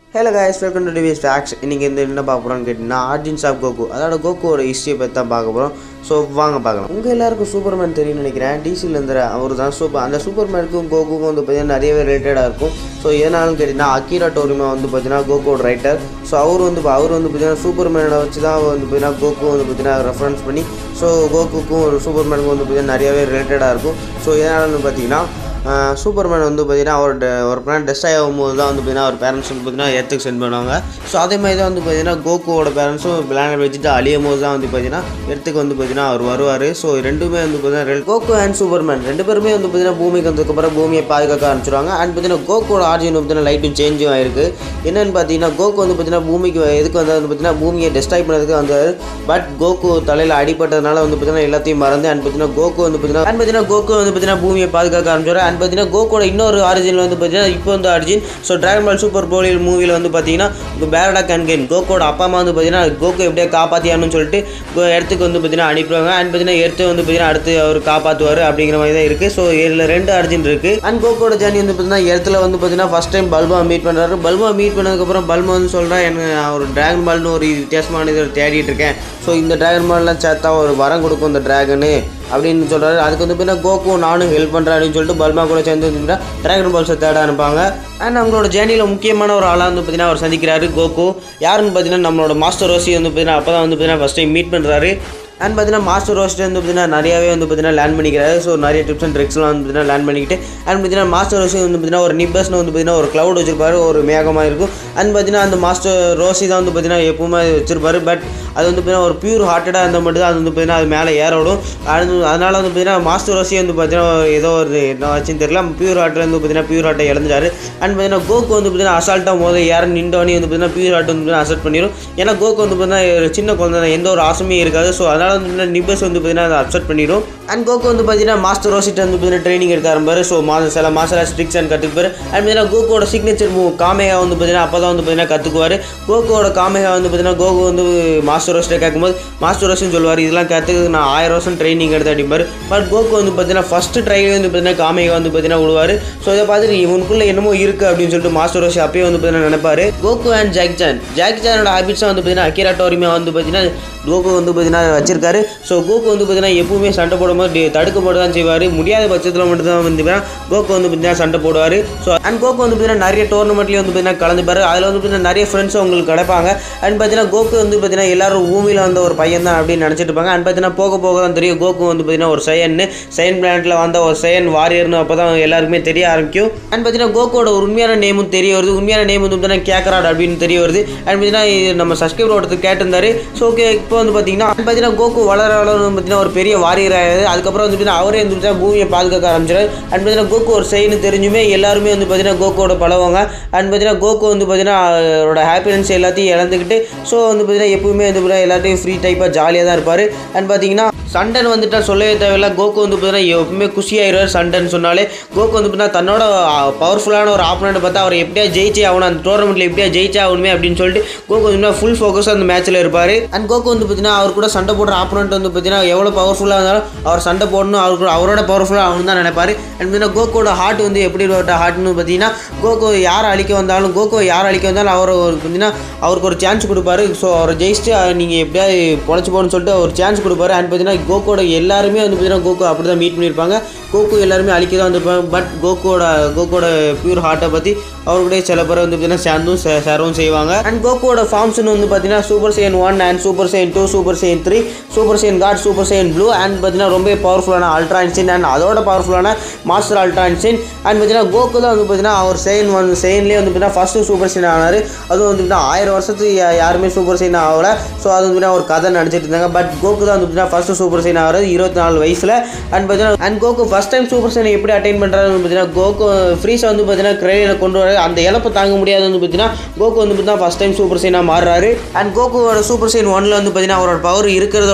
hello guys welcome to TVS facts இன்றைக்கி இந்த என்ன பார்க்க போகிறோம்னு கேட்டிங்கன்னா ஆர்ஜின்ஸ் ஆஃப் கோகு அதோட கோகுவோட ஹிஸ்ட்ரியை பற்றி தான் பார்க்க போகிறோம் ஸோ வாங்க பார்க்கலாம் உங்கள் எல்லாருக்கும் சூப்பர்மேன் தெரியும்னு நினைக்கிறேன் டிசியில் இருந்த அவர் தான் சூப்பர் அந்த சூப்பர்மேனுக்கும் கோகுக்கும் வந்து பார்த்தீங்கன்னா நிறையவே ரிலேட்டடாக இருக்கும் ஸோ எதனாலும் கேட்டிங்கன்னா அக்கீரா டோரிமா வந்து பார்த்தீங்கன்னா கோகோட ரைட்டர் ஸோ அவர் வந்து அவர் வந்து பார்த்தீங்கன்னா சூப்பர்மேனை வச்சு தான் வந்து பார்த்தீங்கன்னா கோகு வந்து பார்த்தீங்கன்னா ரெஃபரன்ஸ் பண்ணி ஸோ கோகுக்கும் ஒரு சூப்பர்மேனுக்கும் வந்து பார்த்தீங்கன்னா நிறையவே ரிலேட்டடாக இருக்கும் ஸோ எதனாலன்னு பார்த்தீங்கன்னா சூப்பர்மேன் வந்து பார்த்தீங்கன்னா அவரோட ஒரு பிளான் டெஸ்ட் ஆகும்போது தான் வந்து பார்த்தீங்கன்னா அவர் பேரண்ட்ஸ் வந்து பார்த்தீங்கன்னா எர்த்துக்கு சென்ட் பண்ணுவாங்க ஸோ அதே மாதிரி தான் வந்து பார்த்தீங்கன்னா கோகுவோட பேரண்ட்ஸும் பிளானை வச்சுட்டு அழியும் போது தான் வந்து பார்த்தீங்கன்னா எர்த்துக்கு வந்து பார்த்தீங்கன்னா அவர் வருவார் ஸோ ரெண்டுமே வந்து பார்த்தீங்கன்னா கோகு அண்ட் சூப்பர்மேன் ரெண்டு பேருமே வந்து பார்த்தீங்கன்னா பூமிக்கு வந்ததுக்கப்புறம் பூமியை பாதுகாக்க ஆரம்பிச்சிருவாங்க அண்ட் பார்த்தீங்கன்னா கோகோட ஆர்ஜின் வந்து பார்த்தீங்கன்னா லைட்டும் சேஞ்சும் ஆயிருக்கு என்னன்னு பார்த்தீங்கன்னா கோகு வந்து பார்த்தீங்கன்னா பூமிக்கு எதுக்கு வந்தால் வந்து பார்த்தீங்கன்னா பூமியை டெஸ்ட்ராய் பண்ணதுக்கு வந்தார் பட் கோகு தலையில் அடிபட்டதுனால வந்து பார்த்தீங்கன்னா எல்லாத்தையும் மறந்து அண்ட் பார்த்தீங்கன்னா கோகு வந்து பார்த்தீங்கன்னா அண்ட் பார்த்தீங்கன்னா கோகு வந்து பார்த்தீங்கன்னா பூமியை பாதுகாக்க ஆரம்பிச்சார் அண்ட் பார்த்தீங்கன்னா கோகோட இன்னொரு ஆரிஜின் வந்து பார்த்தீங்கன்னா இப்போ வந்து origin so Dragon Ball Super போலியல் மூவியில் வந்து பார்த்தீங்கன்னா பேரடா கேன்கேன் கோகோட அப்பா அம்மா வந்து பார்த்தீங்கன்னா கோகோ எப்படியா காப்பாற்றியானு சொல்லிட்டு கோ- இடத்துக்கு வந்து பார்த்தீங்கன்னா அனுப்பிடுவாங்க அண்ட் பார்த்தீங்கன்னா எடுத்து வந்து பார்த்தீங்கன்னா அடுத்து அவர் காப்பாற்றுவார் அப்படிங்கிற மாதிரி தான் இருக்குது ஸோ இதில் ரெண்டு அர்ஜின் இருக்குது அண்ட் கோகோட ஜேர்னி வந்து பார்த்தீங்கன்னா இடத்துல வந்து பார்த்தீங்கன்னா ஃபஸ்ட் டைம் பல்பா மீட் பண்ணுறாரு பல்பா மீட் பண்ணதுக்கப்புறம் பல்பா வந்து சொல்கிறா எனக்கு ஒரு டிராகன் பால்னு ஒரு வித்தியாசமான இதை தேடிட்டு இருக்கேன் ஸோ இந்த டிராகன் பால்லாம் சேர்த்தா ஒரு வரம் கொடுக்கும் இந்த டிராகனு அப்படின்னு சொல்கிறாரு அதுக்கு வந்து பார்த்தீங்கன்னா கோகு நானும் ஹெல்ப் பண்ணுறேன் அப்படின்னு சொல்லிட்டு பல்மா கூட சேர்ந்து வந்து பார்த்தீங்கன்னா டிராகன் பால்ஸை தேட அனுப்பாங்க அண்ட் அவங்களோட ஜேர்னியில் முக்கியமான ஒரு ஆளாக வந்து பார்த்தீங்கன்னா அவர் சந்திக்கிறாரு கோகு யாருன்னு பார்த்தீங்கன்னா நம்மளோட மாஸ்டர் ரோசி வந்து பார்த்தீங்கன்னா அப்போ தான் வந்து பார்த்தீங்கன்னா ஃபஸ்ட் டைம் மீட் பண்ணுறாரு அண்ட் பார்த்தீங்கன்னா மாஸ்டர் ரோஸ்ட் வந்து பார்த்தீங்கன்னா நிறையாவே வந்து பார்த்தீங்கன்னா லேர்ன் பண்ணிக்கிறாரு ஸோ நிறைய டிப்ஸ் அண்ட் ட்ரிக்ஸ்லாம் வந்து பார்த்தீங்கன்னா லேர்ன் பண்ணிக்கிட்டு அண்ட் பார்த்தீங்கன்னா மாஸ்டர் ரோசி வந்து பார்த்தீங்கன்னா ஒரு நிப்பஸ்னு வந்து பார்த்தீங்கன்னா ஒரு க்ளவுட் வச்சிருப்பாரு ஒரு மேகமாக இருக்கும் அண்ட் பார்த்தீங்கன்னா அந்த மாஸ்டர் ரோசி தான் வந்து பார்த்தீங்கன்னா எப்பவுமே வச்சிருப்பாரு பட் அது வந்து பார்த்தீங்கன்னா ஒரு பியூர் ஹார்ட்டடாக இருந்தால் மட்டும் தான் அது வந்து பார்த்தீங்கன்னா அது மேலே ஏற விடும் அது அதனால வந்து பார்த்தீங்கன்னா மாஸ்டர் ரோசி வந்து பார்த்தீங்கன்னா ஏதோ ஒரு என்ன ஆச்சுன்னு தெரியல பியூர் ஹார்ட்டில் வந்து பார்த்தீங்கன்னா பியூர் ஹார்ட்டை இழந்துட்டாரு அண்ட் பார்த்தீங்கன்னா கோக்கு வந்து பார்த்தீங்கன்னா அசால்ட்டாக போது யாரும் நின்றவனே வந்து பார்த்தீங்கன்னா பியூர் ஹார்ட் வந்து பார்த்தீங்கன்னா அசெப்ட் பண்ணிடும் ஏன்னா கோக்கு வந்து பார்த்தீங்கன்னா ஒரு சின்ன குழந்தை தான், எந்த ஒரு ஆசமே இருக்காது ஸோ அதனால வந்து பார்த்தீங்கன்னா நிபஸ் வந்து பார்த்தீங்கன்னா அதை அப்செட் பண்ணிடும் அண்ட் கோக்கு வந்து பார்த்தீங்கன்னா மாஸ்டர் ரோசிட்ட வந்து பார்த்தீங்கன்னா ட்ரைனிங் எடுக்க ஆரம்பிப்பாரு ஸோ மா சில மாஸ்டர் ட்ரிக்ஸ் அண்ட் கற்றுப்பாரு அண்ட் பார்த்தீங்கன்னா கோகோட சிக்னேச்சர் மூவ் காமேகா வந்து பார்த்தீங்கன்னா அப்போ தான் வந்து பார்த்தீங்கன்னா கற்றுக்குவார் கோகோட காமேகா வந்து பார்த்தீங்கன்னா கோகோ வந்து மாஸ்டர் ரோஸ்ட்டை கேட்கும்போது மாஸ்டர் ரோஸ்ன்னு சொல்லுவார் இதெல்லாம் கற்றுக்கு நான் ஆயிரம் வருஷம் ட்ரைனிங் எடுத்து அடிப்பார் பட் கோகோ வந்து பார்த்தீங்கன்னா ஃபஸ்ட்டு ட்ரைலே வந்து பார்த்தீங்கன்னா காமேகா வந்து பார்த்தீங்கன்னா விடுவார் ஸோ இதை பார்த்துட்டு இவனுக்குள்ள என்னமோ இருக்குது அப்படின்னு சொல்லிட்டு மாஸ்டர் ரோசி அப்பயே வந்து பார்த்தீங்கன்னா நினைப்பாரு Goku and Jackie Chan Jackie சானோட ஹேபிட்ஸாக வந்து பார்த்தீங்கன்னா அக்கிரா டோரிமா வந்து பார்த்தீங்கன்னா கோகு வந்து பார்த்தீங்கன்னா வச்சிருக்காரு ஸோ கோகு வந்து பார்த்தீங்கன்னா எப்பவுமே சண்டை போடும்போது டி- தடுக்க போட்டு தான் செய்வார் முடியாத பட்சத்தில் மட்டும் தான் வந்து பார்த்தீங்கன்னா கோகு வந்து பார்த்தீங்கன்னா சண்டை போடுவார் ஸோ அண்ட் கோகு வந்து பார்த்தீங்கன்னா நிறைய டோர்னமெண்ட்லேயும் வந்து பார்த்தீங்கன்னா கலந்துப்பாரு அதில் வந்து பார்த்தீங்கன்னா நிறைய ஃப்ரெண்ட்ஸ் உங்களுக்கு கிடைப்பாங்க அண்ட் பார்த்தீங்கன்னா கோகு வந்து பார்த்தீங்கன்னா எல்லாரும் பூமியில் வந்த ஒரு பையன் தான் அப்படின்னு நினச்சிட்டு இருப்பாங்க அண்ட் பார்த்தீங்கன்னா போக போக தான் தெரியும் கோகு வந்து பார்த்தீங்கன்னா ஒரு சயன்னு சயன் பிளானட்டில் வந்த ஒரு சயன் வாரியர்னு அப்போ தான் எல்லாருக்குமே தெரிய ஆரம்பிக்கும் அண்ட் பார்த்தீங்கன்னா கோகோட உண்மையான நேமும் தெரிய வருது உண்மையான நேம் வந்து பார்த்தீங்கன்னா கேக்கராட் அப்படின்னு தெரிய வருது அண்ட் பார்த்தீங்கன்னா இது நம்ம சப்ஸ்கிரைபர் ஒருத்தர் கேட்டிருந்தாரு ஸோ ஓகே இப்போ வந்து பார்த்தீங்கன்னா and பார்த்தீங்கன்னா கோகு வளர வளர வந்து பார்த்தீங்கன்னா ஒரு பெரிய வாரியர் ஆகுது அதுக்கப்புறம் வந்து பார்த்தீங்கன்னா அவரே வந்து பார்த்தீங்கன்னா பூமியை பாதுகாக்க ஆரம்பிச்சிடாரு அண்ட் பார்த்தீங்கன்னா கோகு ஒரு செயல்னு தெரிஞ்சுமே எல்லாருமே வந்து பார்த்தீங்கன்னா கோகோட பழவாங்க அண்ட் பார்த்தீங்கன்னா கோகு வந்து பார்த்தீங்கன்னா அவரோட ஹாப்பினஸ் எல்லாத்தையும் இழந்துக்கிட்டு ஸோ வந்து பார்த்தீங்கன்னா எப்பவுமே வந்து பார்த்தீங்கன்னா எல்லாத்தையும் ஃப்ரீ டைப்பாக ஜாலியாக தான் இருப்பார் அண்ட் பார்த்தீங்கன்னா சண்டன் வந்துட்டா சொல்லவே தேவையில்ல கோகு வந்து பார்த்தீங்கன்னா எப்பவுமே குஷியாயிருவார் சண்டன் சொன்னாலே கோகு வந்து பார்த்தீங்கன்னா தன்னோட பவர்ஃபுல்லான ஒரு ஆப்பனண்ட் பார்த்தா அவர் எப்படியா ஜெயிச்சே ஆகணும் அந்த டோர்னமெண்ட்டில் எப்படியா ஜெயிச்சே ஆகணுமே அப்படின்னு சொல்லிட்டு கோகு வந்து ஃபுல் ஃபோக்கஸ் அந்த மேட்ச்சில் இருப்பார் அண்ட் கோகு வந்து பார்த்தீங்கன்னா அவர் கூட சண்டை போடுற ஆப்பனண்ட் வந்து பார்த்தீங்கன்னா எவ்வளோ பவர்ஃபுல்லாக இருந்தாலும் அவர் சண்டை போடணும் அவருக்கு அவரோட பவர்ஃபுல்லாக ஆகணும் தான் நினைப்பாரு அண்ட் பார்த்தீங்கன்னா கோகோட ஹார்ட் வந்து எப்படி ஹார்ட்னு பார்த்தீங்கன்னா கோகோ யார் அழிக்க வந்தாலும் கோகோ யார் அழிக்க வந்தாலும் அவர் ஒரு பார்த்தீங்கன்னா அவருக்கு ஒரு சான்ஸ் கொடுப்பாரு ஸோ அவரை ஜெயிச்சுட்டு நீங்கள் எப்படியாவது பொழைச்சி போகணும்னு சொல்லிட்டு ஒரு சான்ஸ் கொடுப்பாரு அண்ட் பார்த்தீங்கன்னா கோகோட எல்லாருமே வந்து பார்த்தீங்கன்னா கோகோ அப்படி தான் மீட் பண்ணியிருப்பாங்க கோகோ எல்லாருமே அழிக்க தான் வந்திருப்பாங்க பட் கோகோட கோகோட பியூர் ஹார்ட்டை பற்றி அவருடைய சில பேர் வந்து பார்த்தீங்கன்னா சேர்ந்தும் சே- சேரவும் செய்வாங்க அண்ட் கோகோட ஃபார்ம்ஸ்னு வந்து பார்த்தீங்கன்னா super saiyan one and super saiyan two super saiyan three super saiyan god super saiyan blue and பார்த்தீங்கன்னா ரொம்ப பவர்ஃபுல்லான அல்ட்ரா இன்சின் அண்ட் அதோட பவர்ஃபுல்லான மாஸ்டர் அல்ட்ரா இன்சின் அண்ட் பார்த்தீங்கன்னா கோகு தான் வந்து பார்த்தீங்கன்னா அவர் செயின் ஒன் செயின்லேயே வந்து பார்த்தீங்கன்னா ஃபஸ்ட்டு சூப்பர் சைன் ஆனார் அதுவும் வந்து பார்த்தீங்கன்னா ஆயிரம் வருஷத்துக்கு யா- யாருமே சூப்பர் சைன் ஆகல ஸோ அது வந்து பார்த்தீங்கன்னா ஒரு கதை நடிச்சிட்டு இருந்தாங்க பட் கோகு தான் வந்து பார்த்தீங்கன்னா ஃபஸ்ட்டு சூப்பர் சைன் ஆகிறது இருபத்தி நாலு வயசில் அண்ட் பார்த்தீங்கன்னா and Goku first time super சைனை எப்படி அட்டைன் பண்ணுறாருன்னு பார்த்தீங்கன்னா கோகு ஃப்ரீஸை வந்து பார்த்தீங்கன்னா கிரேடியில் கொண்டு வர அந்த இழப்பை தாங்க முடியாது வந்து பார்த்தீங்கன்னா கோகு வந்து பார்த்தீங்கன்னா ஃபஸ்ட் டைம் சூப்பர் சைனாக மாறுறாரு அண்ட் கோகுவோட சூப்பர் சைன் ஒன்ல வந்து பார்த்தீங்கன்னா அவரோட பவர் இருக்கிறதோட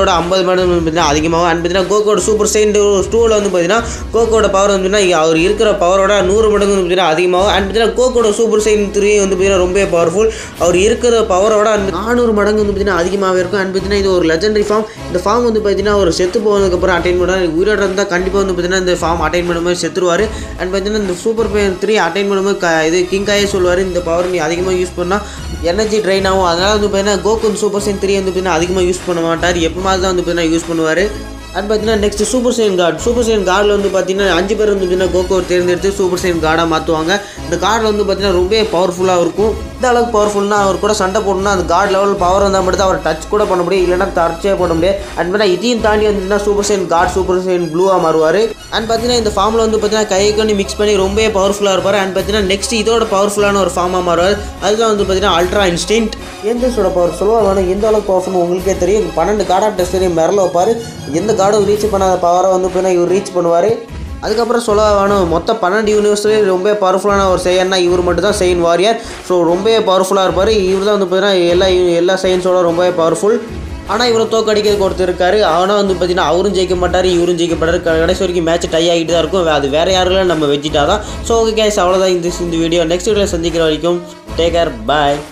இதோட ஐம்பது மடங்கு வந்து பார்த்தீங்கன்னா அதிகமாகும் அண்ட் பார்த்தீங்கன்னா கோகோட சூப்பர் சைன் டூவில் வந்து பார்த்தீங்கன்னா கோகோட பவர் வந்து பார்த்தீங்கன்னா அவர் இருக்கிற பவரோட நூறு மடங்கு வந்து பார்த்தீங்கன்னா அதிகமாகும் அண்ட் பார்த்தீங்கன்னா கோகோட சூப்பர் சைன் த்ரீ வந்து பார்த்தீங்கன்னா ரொம்ப பவர்ஃபுல் அவர் இருக்கிற பவரோட நானூறு மடங்கு வந்து பார்த்தீங்கன்னா அதிகமாகவே இருக்கும் அண்ட் பார்த்தீங்கன்னா இது ஒரு லெஜண்டரி ஃபார்ம் இந்த ஃபார்ம் வந்து பார்த்தீங்கன்னா ஒரு செத்து போனதுக்கப்புறம் அட்டைன் பண்ணுவார் உயிரோட இருந்தால் கண்டிப்பாக வந்து பார்த்தீங்கன்னா இந்த ஃபார்ம் அட்டைன் பண்ணும்போது செத்துருவார் அண்ட் பார்த்தீங்கன்னா இந்த சூப்பர் பேன் த்ரீ அட்டைன் பண்ணும்போது க இது கிங்காயே சொல்லுவார் இந்த பவர் நீ அதிகமாக யூஸ் பண்ணால் எனர்ஜி ட்ரைன் ஆகும் அதனால் வந்து பார்த்தீங்கன்னா கோகுன் சூப்பர் சைன் த்ரீ வந்து பார்த்தீங்கன்னா அதிகமாக யூஸ் பண்ண மாட்டார் எப்போமாவது தான் வந்து பார்த்தீங்கன்னா யூஸ் பண்ணுவார் அது பார்த்தீங்கன்னா next super saiyan god super saiyan கார்டில் வந்து பார்த்தீங்கன்னா அஞ்சு பேர் வந்து பார்த்தீங்கன்னா கோகோ தேர்ந்தெடுத்து சூப்பர் சைன் கார்டாக மாற்றுவாங்க இந்த கார்டில் வந்து பார்த்தீங்கன்னா ரொம்ப பவர்ஃபுல்லாக இருக்கும் இந்த அளவுக்கு பவர்ஃபுல்னா அவர் கூட சண்டை போடணும்னா அந்த கார்டு லெவல் பவர் வந்தால் மட்டும் தான் அவர் டச் கூட பண்ண முடியும் இல்லைன்னா டச்சே பண்ண முடியாது அண்ட் பார்த்தீங்கன்னா இதையும் தாண்டி வந்துன்னா super saiyan god super saiyan ப்ளூவாக மாறுவார் அண்ட் பார்த்தீங்கன்னா இந்த ஃபார்மில் வந்து பார்த்தீங்கன்னா கை கண்ணி மிக்ஸ் பண்ணி ரொம்ப பவர்ஃபுல்லாக இருப்பார் அண்ட் பார்த்தீங்கன்னா நெக்ஸ்ட் இதோட பவர்ஃபுல்லான ஒரு ஃபார்மாக மாறுவார் அதுதான் வந்து பார்த்தீங்கன்னா அல்ட்ரா இன்ஸ்டின்ட் எந்தஸோட பவர் சொல்லுவாங்க வேணும் எந்த அளவுக்கு பவர்ஃபுல் உங்களுக்கே தெரியும் பன்னெண்டு கார்டா டெஸ்ட்லையும் மிரல வைப்பார் எந்த கார்டும் ரீச் பண்ணாத பவரை வந்து பார்த்தீங்கன்னா இவர் ரீச் பண்ணுவார் அதுக்கப்புறம் சொல்ல வேணும் மொத்த பன்னெண்டு யூனிவர்ஸ்லேயும் ரொம்ப பவர்ஃபுல்லான ஒரு செயன்னா இவர் மட்டும் தான் செயின் வாரியர் ஸோ ரொம்ப பவர்ஃபுல்லாக இருப்பார் இவர் தான் வந்து பார்த்தீங்கன்னா எல்லா எல்லா சயின்ஸோட ரொம்பவே பவர்ஃபுல் ஆனால் இவரை தோக்கடிக்கிறதுக்கு ஒருத்தர் இருக்காரு ஆனால் வந்து பார்த்தீங்கன்னா அவரும் ஜெயிக்க மாட்டார் இவரும் ஜெயிக்க மாட்டார் கடைசி வரைக்கும் மேட்ச் டை ஆகிட்டு தான் இருக்கும் அது வேறு யாருலாம் நம்ம வெச்சிட்டா தான் ஸோ ஓகே கேஸ் அவ்வளோதான் இந்த இந்த வீடியோ நெக்ஸ்ட் வீடியோ சந்திக்கிற வரைக்கும் டேக் கேர் பாய்